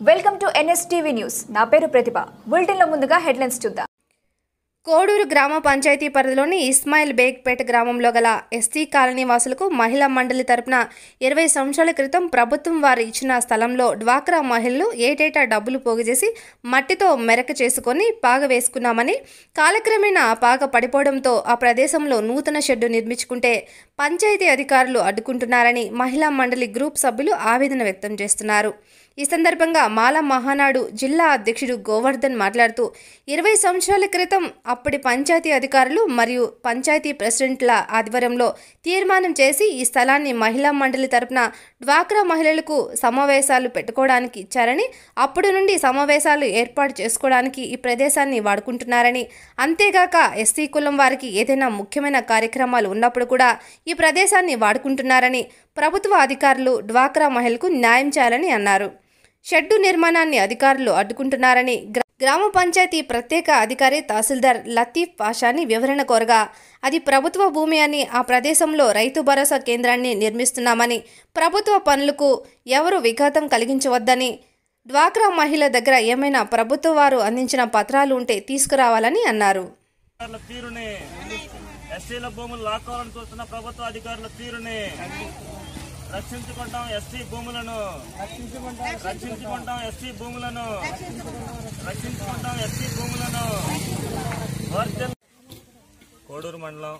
welcome to NSTV news నా పేరు ప్రతిభ బులెటిన్లో ముందుగా హెడ్లైన్స్ చూద్దాం కోడూరు గ్రామ పంచాయతీ పరిధిలోని ఇస్మాయిల్ బేగ్పేట గ్రామంలో గల ఎస్సీ కాలనీ వాసులకు మహిళా మండలి తరపున ఇరవై సంవత్సరాల క్రితం ప్రభుత్వం వారు ఇచ్చిన స్థలంలో డ్వాక్రా మహిళలు ఏటేటా డబ్బులు పోగుచేసి మట్టితో మెరక చేసుకొని పాగ వేసుకున్నామని కాలక్రమేణా ఆ పాగ పడిపోవడంతో ఆ ప్రదేశంలో నూతన షెడ్డు నిర్మించుకుంటే పంచాయతీ అధికారులు అడ్డుకుంటున్నారని మహిళా మండలి గ్రూప్ సభ్యులు ఆవేదన వ్యక్తం చేస్తున్నారు ఈ సందర్భంగా మాల మహానాడు జిల్లా అధ్యక్షుడు గోవర్ధన్ మాట్లాడుతూ ఇరవై సంవత్సరాల క్రితం అప్పటి పంచాయతీ అధికారులు మరియు పంచాయతీ ప్రెసిడెంట్ల ఆధ్వర్యంలో తీర్మానం చేసి ఈ స్థలాన్ని మహిళా మండలి తరపున డ్వాక్రా మహిళలకు సమావేశాలు పెట్టుకోవడానికి ఇచ్చారని అప్పటి నుండి సమావేశాలు ఏర్పాటు చేసుకోవడానికి ఈ ప్రదేశాన్ని వాడుకుంటున్నారని అంతేగాక ఎస్సీ కులం వారికి ఏదైనా ముఖ్యమైన కార్యక్రమాలు ఉన్నప్పుడు కూడా ఈ ప్రదేశాన్ని వాడుకుంటున్నారని ప్రభుత్వ అధికారులు డ్వాక్రా మహిళకు న్యాయం చేయాలని అన్నారు షెడ్డు నిర్మాణాన్ని అధికారులు అడ్డుకుంటున్నారని గ్రా- గ్రామ పంచాయతీ ప్రత్యేక అధికారి తహసీల్దార్ లతీఫ్ పాషాని వివరణ కోరగా అది ప్రభుత్వ భూమి అని ఆ ప్రదేశంలో రైతు భరోసా కేంద్రాన్ని నిర్మిస్తున్నామని ప్రభుత్వ పనులకు ఎవరు విఘాతం కలిగించవద్దని డ్వాక్రా మహిళ దగ్గర ఏమైనా ప్రభుత్వ వారు అందించిన పత్రాలు ఉంటే తీసుకురావాలని అన్నారు అధికారుల తీరుని ఎస్టీల భూములు లాక్కోవాలని చూస్తున్న ప్రభుత్వ అధికారుల తీరుని రక్షించుకుంటాం ఎస్టీ భూములను రక్షించుకుంటాం ఎస్టీ భూములను రక్షించుకుంటాం ఎస్టీ భూములను వర్ధిల్- కోడూరు మండలం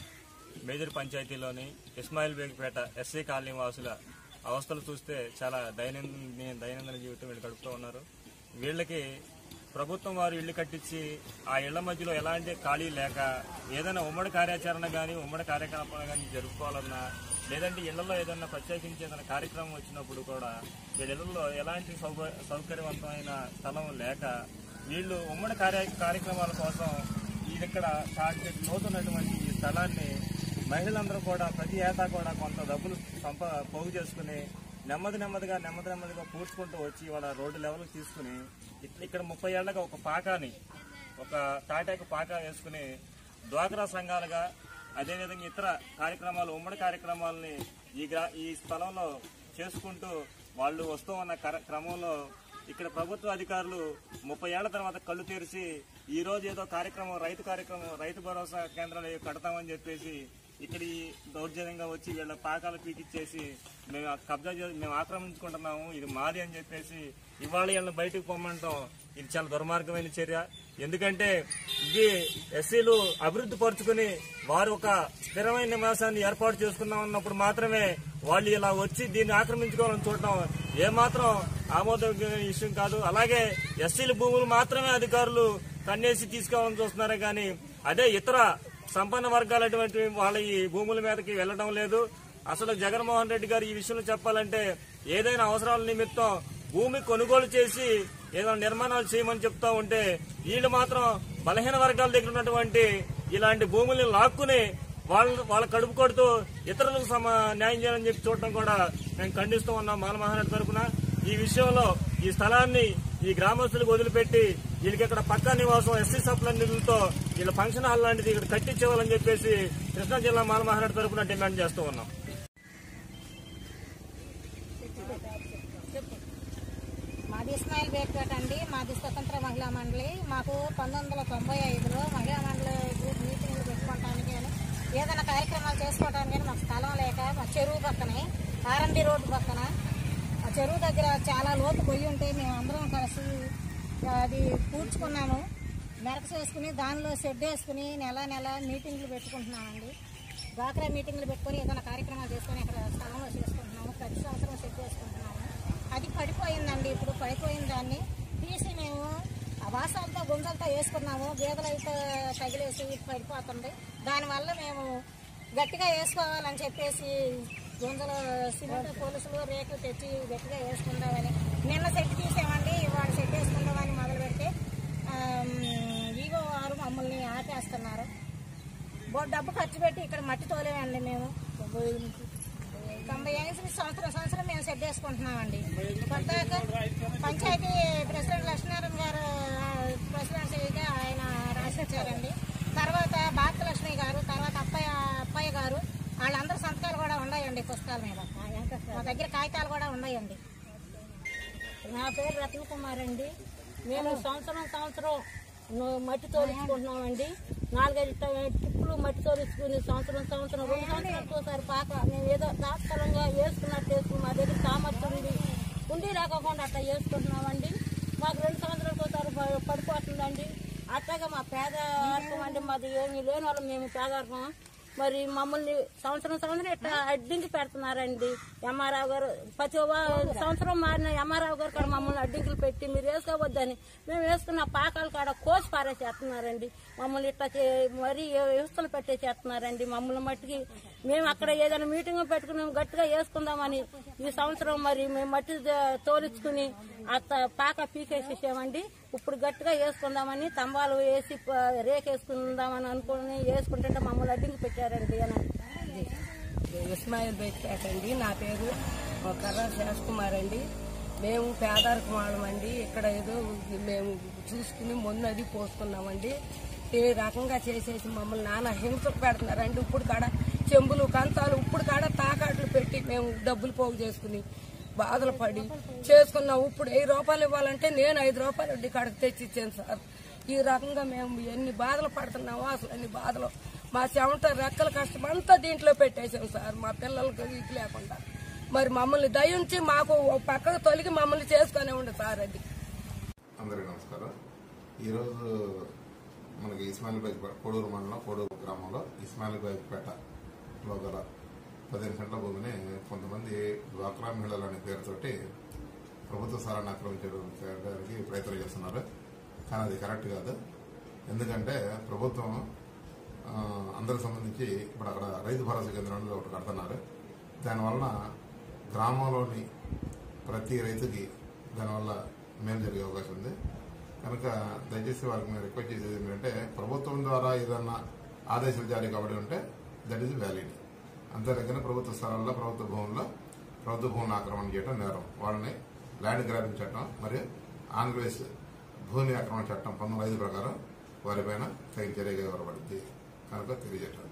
మేజర్ పంచాయతీలోని ఇస్మాయిల్ బేగ్పేట ఎస్సీ కాలనీ వాసుల అవస్థలు చూస్తే చాలా దైనందిన దైనందిన జీవితం వీళ్ళు గడుపుతూ ఉన్నారు వీళ్ళకి ప్రభుత్వం వారు ఇళ్లు కట్టించి ఆ ఇళ్ల మధ్యలో ఎలాంటి ఖాళీ లేక ఏదైనా ఉమ్మడి కార్యాచరణ కానీ ఉమ్మడి కార్యకలాపాలు కానీ జరుపుకోవాలన్నా లేదంటే ఇళ్లలో ఏదైనా ప్రత్యేకించి ఏదైనా కార్యక్రమం వచ్చినప్పుడు కూడా వీళ్ళ ఇళ్లలో ఎలాంటి సౌక సౌకర్యవంతమైన స్థలం లేక వీళ్ళు ఉమ్మడి కార్య కార్యక్రమాల కోసం ఇది ఇక్కడ చాలా లోతున్నటువంటి ఈ స్థలాన్ని మహిళలందరూ కూడా ప్రతి ఏటా కూడా కొంత డబ్బులు సంప పోగు చేసుకుని నెమ్మది నెమ్మదిగా నెమ్మది నెమ్మదిగా పూడ్చుకుంటూ వచ్చి వాళ్ళ రోడ్డు లెవెల్కి తీసుకుని ఇట్ల- ఇక్కడ ముప్పై ఏళ్ళగా ఒక పాకాని ఒక తాటాకు పాక వేసుకుని డ్వాక్రా సంఘాలుగా అదేవిధంగా ఇతర కార్యక్రమాలు ఉమ్మడి కార్యక్రమాలని ఈ గ్రా ఈ స్థలంలో చేసుకుంటూ వాళ్ళు వస్తూ ఉన్న కర- క్రమంలో ఇక్కడ ప్రభుత్వ అధికారులు ముప్పై ఏళ్ల తర్వాత కళ్ళు తెరిచి ఈ రోజు ఏదో కార్యక్రమం రైతు కార్యక్రమం రైతు భరోసా కేంద్రాలు ఏవో కడతామని చెప్పేసి ఇక్కడ ఈ దౌర్జన్యంగా వచ్చి వీళ్ళ పాకాలు పీకిచ్చేసి మేము ఆ కబ్జా చే- మేము ఆక్రమించుకుంటున్నాము ఇది మాది అని చెప్పేసి ఇవాళ వీళ్ళని బయటకు పొమ్మంటాం ఇది చాలా దుర్మార్గమైన చర్య ఎందుకంటే ఇది ఎస్సీలు అభివృద్ధి పరుచుకుని వారు ఒక స్థిరమైన నివాసాన్ని ఏర్పాటు చేసుకుందాం అన్నప్పుడు మాత్రమే వాళ్ళు ఇలా వచ్చి దీన్ని ఆక్రమించుకోవాలని చూడటం ఏమాత్రం ఆమోదయోగ్యమైన విషయం కాదు అలాగే ఎస్సీల భూములు మాత్రమే అధికారులు కన్నేసి తీసుకోవాలని చూస్తున్నారే కానీ అదే ఇతర సంపన్న వర్గాలటువంటి వాళ్ళ ఈ భూముల మీదకి వెళ్ళడం లేదు అసలు జగన్మోహన్ రెడ్డి గారు ఈ విషయంలో చెప్పాలంటే ఏదైనా అవసరాల నిమిత్తం భూమి కొనుగోలు చేసి ఏదైనా నిర్మాణాలు చేయమని చెప్తా ఉంటే వీళ్ళు మాత్రం బలహీన వర్గాల దగ్గర ఉన్నటువంటి ఇలాంటి భూముల్ని లాక్కుని వాళ్ళ వాళ్ళ కడుపు కొడుతూ ఇతరులకు సమ న్యాయం చేయాలని చెప్పి చూడటం కూడా మేము ఖండిస్తూ ఉన్నాం మాల మహానాడు తరపున ఈ విషయంలో ఈ స్థలాన్ని ఈ గ్రామస్తులకు వదిలిపెట్టి వీళ్ళకి ఇక్కడ పక్కా నివాసం ఎస్సీ సప్ల నిధులతో వీళ్ళ ఫంక్షన్ హాల్ లాంటిది ఇక్కడ కట్టించేవాలని చెప్పేసి కృష్ణా జిల్లా మాల మహానాడు తరపున డిమాండ్ చేస్తూ ఉన్నాం మాది ఇస్మాయిల్ బేక్పేట అండి మాది స్వతంత్ర మహిళా మండలి మాకు పంతొమ్మిది వందల తొంభై ఐదులో మహిళా మండలి గ్రూప్ మీటింగ్లు పెట్టుకోవడానికి కానీ ఏదైనా కార్యక్రమాలు చేసుకోవడానికి కానీ మాకు స్థలం లేక మా చెరువు పక్కనే ఆర్ఎండి రోడ్డు పక్కన ఆ చెరువు దగ్గర చాలా లోతు పొయ్యి ఉంటే మేము అందరం కలిసి అది పూడ్చుకున్నాము మెరక వేసుకుని దానిలో షెడ్ వేసుకుని నెల నెల మీటింగ్లు పెట్టుకుంటున్నామండి డ్వాక్రా మీటింగ్లు పెట్టుకొని ఏదైనా కార్యక్రమాలు చేసుకొని అక్కడ స్థలంలో చేసుకుంటున్నాము ప్రతి సంవత్సరం షెడ్ వేసుకుంటున్నాము అది పడిపోయిందండి ఇప్పుడు పడిపోయిన దాన్ని తీసి మేము ఆ వాసాలతో గుంజలతో వేసుకున్నాము గేదెలు అయితే తగిలేసి పడిపోతుంది దానివల్ల మేము గట్టిగా వేసుకోవాలని చెప్పేసి గుంజలు సిమెంట్ పోలీసులు రేకులు తెచ్చి గట్టిగా వేసుకుందామని నిన్న సెట్ తీసామండి ఇవాళ సెట్ వేసుకుందామని మొదలు పెడితే ఈగో వారు మమ్మల్ని ఆపేస్తున్నారు బో డబ్బు ఖర్చు పెట్టి ఇక్కడ మట్టి తోలేమండి మేము తొంభై ఐదు సంవత్సరం సంవత్సరం మేము సెట్ చేసుకుంటున్నామండి కొత్తగా పంచాయతీ ప్రెసిడెంట్ లక్ష్మీనారాయణ గారు ఆ, ప్రెసిడెన్సీగా ఆయన రాసిచ్చారండి తర్వాత భారతలక్ష్మి గారు తర్వాత అప్పయ్య అప్పయ్య గారు వాళ్ళందరూ సంతకాలు కూడా ఉన్నాయండి పుస్తకాల మీద మా దగ్గర కాగితాలు కూడా ఉన్నాయండి నా పేరు రత్నకుమార్ అండి మేము సంవత్సరం సంవత్సరం ను- మట్టి తోలుచుకుంటున్నామండి నాలుగైదు ట- టిప్పులు మట్టి తోలుచుకుని సంవత్సరం సంవత్సరం రెండు సంవత్సరాలకు ఒకసారి పాక మేము ఏదో తాత్కాలంగా వేసుకున్నట్టు వేసుకుని మా దగ్గర సామర్థ్యం ఉంది ఉండి లేకపోకుండా అట్లా వేసుకుంటున్నామండి మాకు రెండు సంవత్సరాలకు ఒకసారి ప- పడిపోతుందండి అట్లాగే మా పేదవర్గం అండి మాది ఏమీ లేని వాళ్ళు మేము పేదవర్గం మరి మమ్మల్ని సంవత్సరం సంవత్సరం ఇట్లా అడ్డింకి పెడుతున్నారండి ఎంఆర్ఆవు గారు ప్రతి వా- సంవత్సరం మారిన ఎంఆర్ఆవు గారు కూడా మమ్మల్ని అడ్డింకులు పెట్టి మీరు వేసుకోవద్దని మేము వేసుకున్న పాకాలు కాడ కోసి పారేసేస్తున్నారండి మమ్మల్ని ఇట్లా చే- మరీ వ్యవస్థలు పెట్టేసేస్తున్నారండి మమ్మల్ని మట్టికి మేము అక్కడ ఏదైనా మీటింగ్ పెట్టుకుని మేము గట్టిగా వేసుకుందామని ఈ సంవత్సరం మరి మేము మట్టి ద- తోలించుకుని అత్త పాక పీకేసేసామండి ఇప్పుడు గట్టిగా వేసుకుందామని స్తంభాలు వేసి ప- రేకేసుకుందామని అనుకుని వేసుకుంటుంటే మమ్మల్ని అడ్డింకి పెట్టారండి అని ఇస్మాయిల్ బేక్పేట అండి నా పేరు కర్ర శేష్ కుమార్ అండి మేము పేదరికం వాళ్ళమండి ఇక్కడ ఏదో మేము చూసుకుని మొన్న అది పోసుకున్నామండి ఈ రకంగా చేసేసి మమ్మల్ని నాన్న హింసకు పెడుతున్నారండి ఇప్పుడు కాడ చెంబులు కంతాలు ఇప్పుడు కాడ తాకాట్లు పెట్టి మేము డబ్బులు పోగు చేసుకుని బాధలు పడి చేసుకున్నాం ఇప్పుడు వెయ్యి రూపాయలు ఇవ్వాలంటే నేను ఐదు రూపాయలు వడ్డీ కాడకు తెచ్చి ఇచ్చాను సార్ ఈ రకంగా మేము ఎన్ని బాధలు పడుతున్నామో అసలు ఎన్ని బాధలు మా చెమట రెక్కల కష్టం అంతా దీంట్లో పెట్టేశాం సార్ మా పిల్లలకి ఇది లేకుండా మరి మమ్మల్ని దయించి మాకు ఒక పక్కకు తొలగి మమ్మల్ని చేసుకునే ఉండే సార్ అది అందరికీ నమస్కారం ఈరోజు మనకి ఇస్మాయిల్ బైక్పేట కోడూరు మండలం కోడూరు గ్రామంలో ఇస్మాయిల్ బైక్పేటలో గల పదిహేను సెంట్ల భూమిని కొంతమంది డ్వాక్రా మహిళలు అనే పేరుతోటి ప్రభుత్వ స్థలాన్ని ఆక్రమించడం చేయడానికి ప్రయత్నం చేస్తున్నారు కానీ అది కరెక్ట్ కాదు ఎందుకంటే ప్రభుత్వం ఆ, అందరికి సంబంధించి ఇప్పుడు అక్కడ రైతు భరోసా కేంద్రంలో ఒకటి కడుతున్నారు దానివలన గ్రామంలోని ప్రతి రైతుకి దానివల్ల మేలు జరిగే అవకాశం ఉంది కనుక దయచేసి వాళ్ళకి మేము రిక్వెస్ట్ చేసేది ఏంటంటే ప్రభుత్వం ద్వారా ఏదన్నా ఆదేశాలు జారీ కాబట్టి ఉంటే దట్ ఈజ్ వ్యాలిడ్ అంతేకాని ప్రభుత్వ స్థలాల్లో ప్రభుత్వ భూముల్లో ప్రభుత్వ భూములను ఆక్రమణ చేయడం నేరం వాళ్ళని ల్యాండ్ గ్రాబింగ్ చట్టం మరియు ఆంధ్రప్రదేశ్ భూమి ఆక్రమణ చట్టం పంతొమ్మిది ఐదు ప్రకారం వారిపైన తగిన చర్యగా ఇవ్వబడింది కనుక తెలియజేయటం